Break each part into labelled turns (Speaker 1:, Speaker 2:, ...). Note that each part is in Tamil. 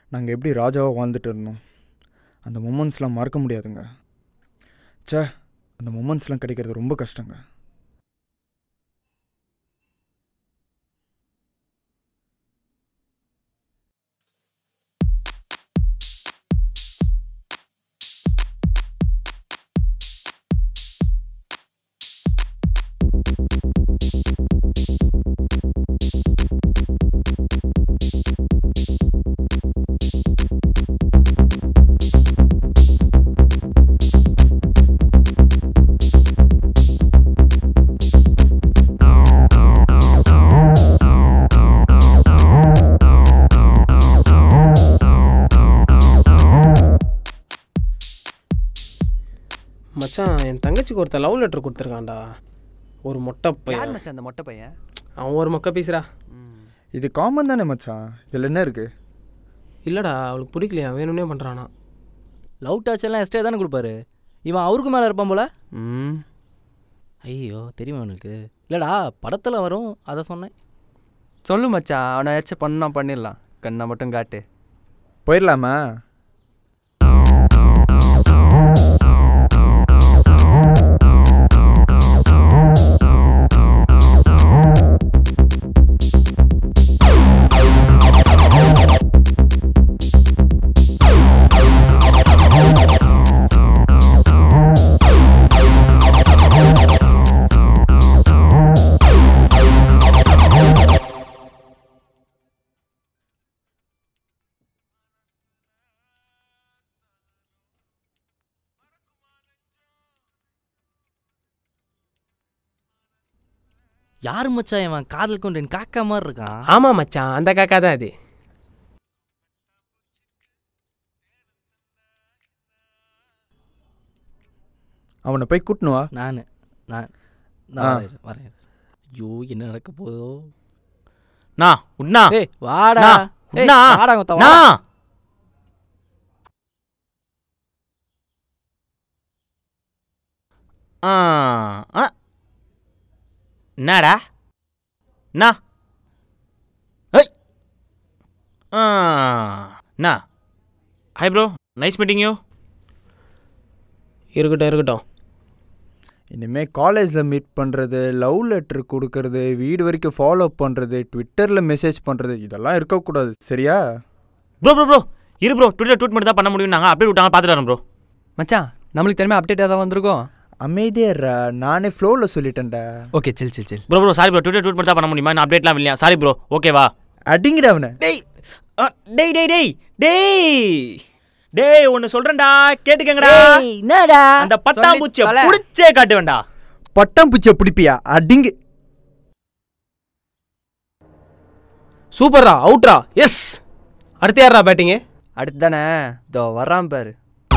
Speaker 1: நாங்கள் எப்படி ராஜாவாக வாழ்ந்துட்டு இருந்தோம் அந்த மொமெண்ட்ஸ்லாம் மறக்க முடியாதுங்க ச்சே அந்த மொமெண்ட்ஸ்லாம் கிடைக்கிறது ரொம்ப கஷ்டங்க
Speaker 2: மச்சான் என் தங்கச்சிக்கு ஒருத்தன் லவ் லெட்டர் கொடுத்துருக்கான்டா ஒரு மொட்டை
Speaker 3: யார்
Speaker 2: பையன்
Speaker 3: மச்சான் அந்த மொட்டை பையன்
Speaker 2: அவன் ஒரு மொக்க பீசுறா
Speaker 3: ம்.
Speaker 1: இது காமன் தானே மச்சான் இதில் என்ன இருக்குது
Speaker 2: இல்லைடா அவளுக்கு பிடிக்கலையா வேணும்னே பண்ணுறானா
Speaker 4: லவ் டச் எல்லாம் எக்ஸ்ட்ரா தானே கொடுப்பாரு இவன் அவருக்கு மேலே இருப்பான் போல
Speaker 3: ம்
Speaker 4: ஐயோ தெரியுமா உனக்கு இல்லைடா படத்தில் வரும் அதை சொன்னேன்
Speaker 3: சொல்லு மச்சான் அவனை ஏதாச்சும் பண்ணா பண்ணிடலாம் கண்ணை மட்டும் காட்டு
Speaker 1: போயிடலாமா
Speaker 4: யார் மச்சான் இவன் காதல் கொண்டேன் காக்கா மாதிரி இருக்கான்
Speaker 2: ஆமாம் மச்சான் அந்த காக்கா தான் அது
Speaker 1: அவனை போய் கூட்டினு வா
Speaker 4: நான் நான்
Speaker 1: ஆ.
Speaker 4: நான் வரேன், வரேன் ஐயோ என்ன நடக்க போதோ
Speaker 5: நா உட்னா
Speaker 4: ஏய் வாடா
Speaker 5: நா,
Speaker 4: ஏய்,
Speaker 5: நா,
Speaker 4: வாடா கொத்த
Speaker 5: நா
Speaker 4: வா
Speaker 5: ஆ ஆ. என்னடா நா ஏய் ஆ நா hi bro nice meeting you
Speaker 2: இருக்கட்டும் இருக்கட்டும்
Speaker 1: இனிமேல் காலேஜில் மீட் பண்ணுறது லவ் லெட்ரு கொடுக்கறது வீடு வரைக்கும் ஃபாலோ பண்ணுறது ட்விட்டரில் மெசேஜ் பண்ணுறது இதெல்லாம் இருக்கக்கூடாது சரியா
Speaker 5: ப்ரோ ப்ரோ ப்ரோ இரு ப்ரோ ட்விட்டர் ட்வீட் மட்டும் தான் பண்ண முடியும் நாங்கள் அப்படியே விட்டாங்க பார்த்துட்டு வரோம் ப்ரோ
Speaker 3: மச்சான் நம்மளுக்கு தெரியுமா அப்டேட்டாக தான் வந்திருக்கோம்
Speaker 1: அமைதியாடுறா நானே ஃப்ளோவில் சொல்லிட்டேன்டா
Speaker 3: okay chill chill chill
Speaker 5: bro bro sorry bro Twitter tweet மட்டும் தான் பண்ண முடியுமா நான் அப்டேட்லாம் இல்லையா சாரி ப்ரோ ஓகேவா
Speaker 1: அடிங்கடா அவனை
Speaker 5: டேய் ஆ, டேய் டேய் டேய் டேய் டேய் ஒன்று சொல்கிறேன்டா கேட்டுக்கங்கடா
Speaker 4: என்னடா
Speaker 5: அந்த பட்டாம்பூச்சியை
Speaker 3: தொலை.
Speaker 5: புடிச்சே காட்டுவேன்டா
Speaker 1: பட்டம் பூச்சியை பிடிப்பியா அடிங்க
Speaker 2: சூப்பர்ரா அவுட்ரா எஸ் அடுத்து யாரா பேட்டிங்கு
Speaker 3: அடுத்து தானே இதோ வர்றான் பாரு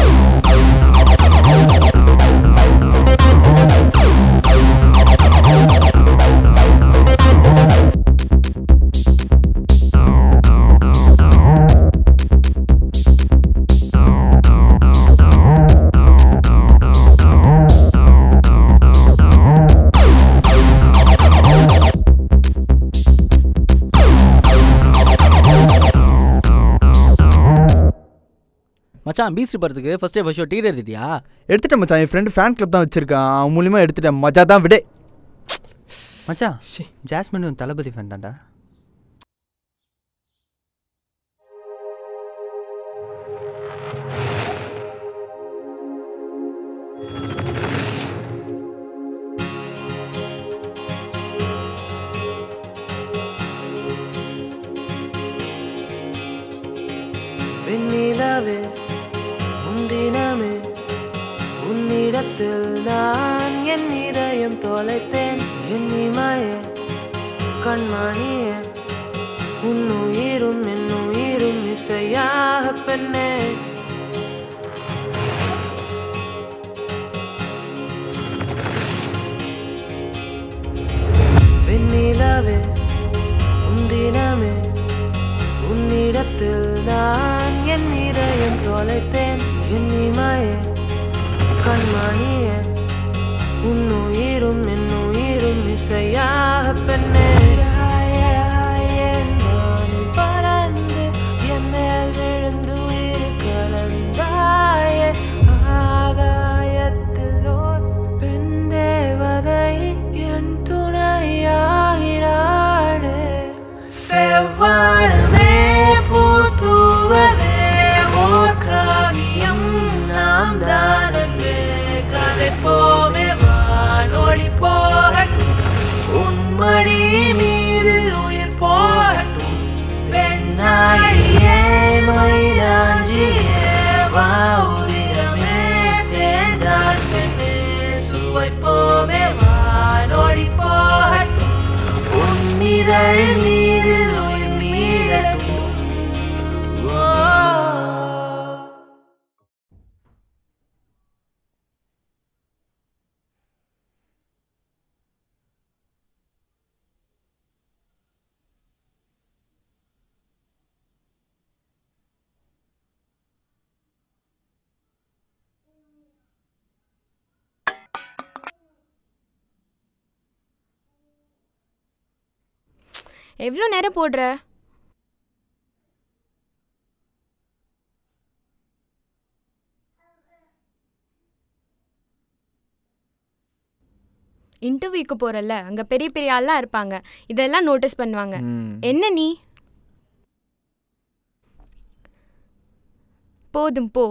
Speaker 4: மச்சான் பீச் படத்துக்கு first day first show ticket எடுத்துட்டியா
Speaker 1: எடுத்துட்டேன் மச்சான் என் ஃப்ரெண்டு ஃபேன் கிளப் தான் வச்சிருக்கான் அவன் மூலியமாக எடுத்துட்டேன் மஜா தான் விடே
Speaker 3: மச்சான் ஜாஸ்மின் உன் தளபதி ஃபேன் தான்டா
Speaker 6: வெண்ணிலவே முன்தினமே உன்னிடத்தில் நான் என் இதயம் தொலைத்தேன் என் இமய கண்மணியே உன்னுயிரும் என் உயிரும் இசையாக பெண்ணே வெண்ணிலவே முன்தினமே உன்னிடத்தில் நான் என் இதயம் தொலைத்தேன் என் இமய கண்மணியே உன்னுயிரும் என் உயிரும் இசையாக பெண்ணே பறந்து என் மேல் விழுந்து இதழ் மீது உயிர் மீளட்டும் ஓ
Speaker 7: எவ்வளோ நேரம் போடுற இன்டர்வியூக்கு போறல்ல அங்க பெரிய பெரிய ஆள்லாம் இருப்பாங்க இதெல்லாம் நோட்டீஸ் பண்ணுவாங்க
Speaker 1: ம்.
Speaker 7: என்ன நீ போதும் போ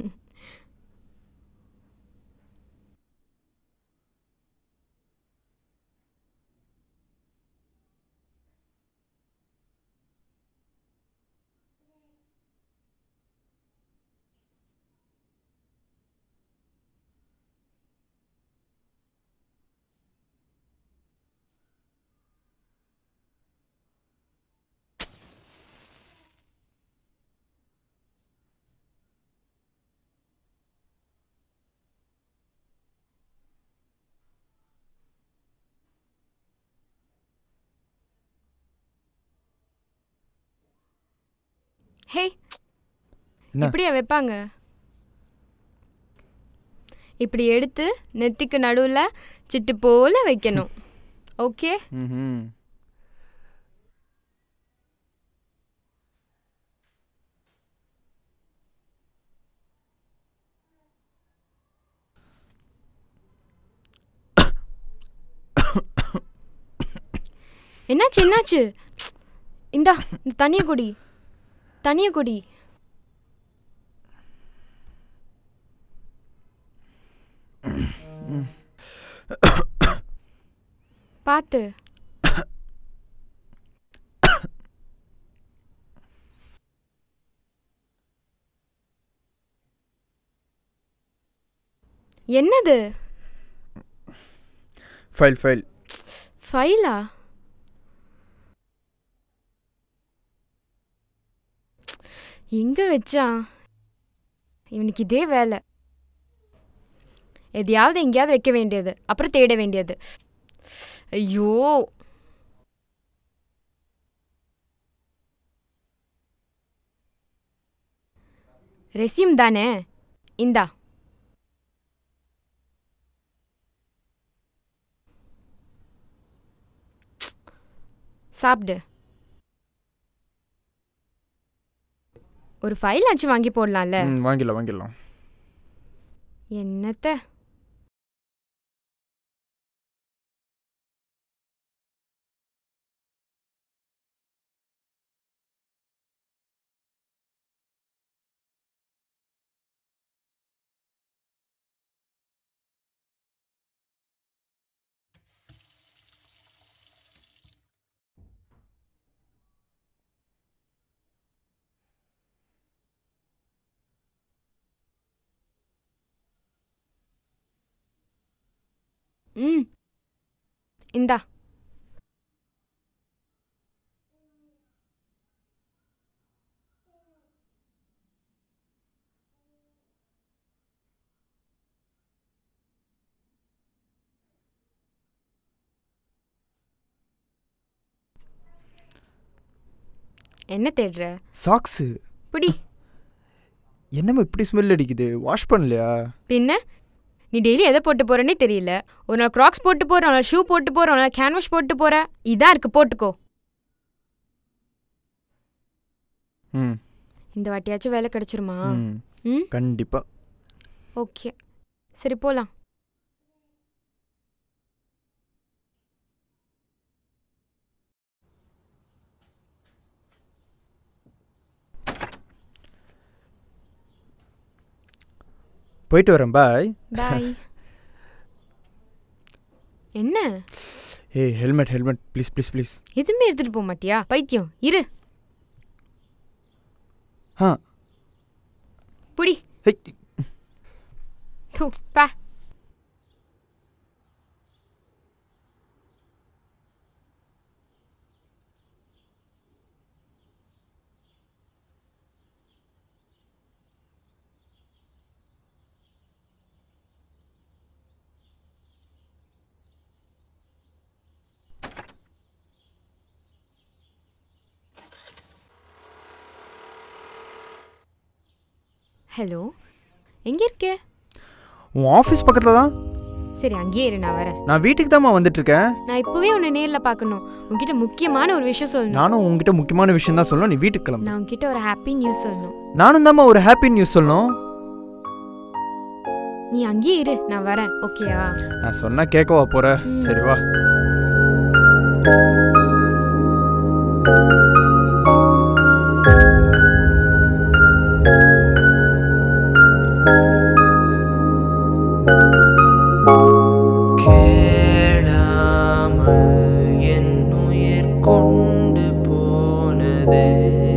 Speaker 7: ஹே
Speaker 1: என்ன?
Speaker 7: இப்படியா வைப்பாங்க இப்படி எடுத்து நெத்திக்கு நடுவில் சிட்டு போல வைக்கணும் ஓகே
Speaker 1: ம்ஹும்.
Speaker 7: என்னாச்சு என்னாச்சு இந்தா இந்த தனிய குடி தனிய குடி பார்த்து என்னது
Speaker 1: ஃபைல் ஃபைல்
Speaker 7: ஃபைலா எங்க வச்சான் இவனுக்கு இதே வேலை எதையாவது எங்கேயாவது வைக்க வேண்டியது அப்புறம் தேட வேண்டியது ஐயோ ரெசியூம் தானே இந்தா சாப்பிடு ஒரு ஃபைல் ஆச்சு வாங்கி போடலாம்ல
Speaker 1: ம் வாங்கிடலாம் வாங்கிடலாம்
Speaker 7: என்னத்த ம் இந்தா என்ன தேடுற
Speaker 1: சாக்ஸு
Speaker 7: புடி
Speaker 1: என்னம்மா இப்படி ஸ்மெல் அடிக்குது வாஷ் பண்ணலையா
Speaker 7: பின்ன நீ டெய்லி எதை போட்டு போறேன்னே தெரியல ஒரு நாள் க்ராக்ஸ் போட்டு போற ஒரு நாள் ஷூ போட்டு போற ஒரு நாள் கேன்வாஷ் போட்டு போற இதா இருக்கு போட்டுக்கோ
Speaker 1: ம்
Speaker 7: இந்த வாட்டியாச்சும் வேலை கிடைச்சிருமா
Speaker 1: ம்
Speaker 7: ம்
Speaker 1: கண்டிப்பா
Speaker 7: ஓகே சரி போலாம்
Speaker 1: போயிட்டு வரேன் பாய்
Speaker 7: பாய் என்ன
Speaker 1: ஏய் helmet helmet please please please
Speaker 7: எதுவுமே எடுத்துட்டு போக மாட்டியா பைத்தியம் இரு
Speaker 1: ஆ
Speaker 7: புடி
Speaker 1: ஹை
Speaker 7: தூ பா ஹலோ எங்கே இருக்க
Speaker 1: உன் ஆஃபீஸ் பக்கத்தில் தான்
Speaker 7: சரி அங்கேயே இரு நான் வரேன்
Speaker 1: நான் வீட்டுக்கு தான்மா வந்துட்டுருக்கேன்
Speaker 7: நான் இப்போவே உன்னை நேரில் பார்க்கணும் உன்கிட்ட முக்கியமான ஒரு விஷயம் சொல்லணும்
Speaker 1: நானும் உங்ககிட்ட முக்கியமான விஷயம் தான் சொல்லணும் நீ வீட்டுக்கு கிளம்பு
Speaker 7: நான் உன்கிட்ட ஒரு ஹாப்பி நியூஸ் சொல்லணும்
Speaker 1: நானும் தாம்மா ஒரு ஹாப்பி நியூஸ் சொல்லணும்
Speaker 7: நீ அங்கேயே இரு நான் வரேன் ஓகேயா
Speaker 1: நான் சொன்னால் கேட்கவா போகிற சரி வா
Speaker 6: கேளாமல் என் உயிர் கொண்டு போனதே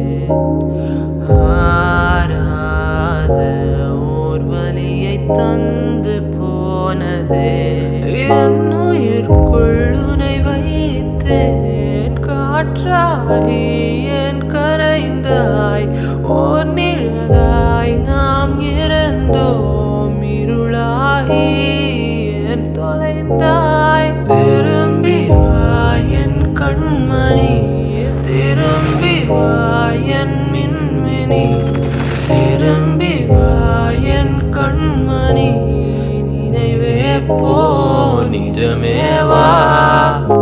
Speaker 6: ஆராத ஓர் வலியை தந்து போனதே என் உயிர்க்குள் உனை வைத்தேன் காற்றாய் என் கரைந்தாய் ஓர் நிழலாய் நாம் இறந்தோம் இருளாகி என் தொலைந்தாய் திரும்பி வா என் கண்மணி திரும்பி வா என் மின்மினி திரும்பி வா என் கண்மணி நினைவே போ நிஜமே வா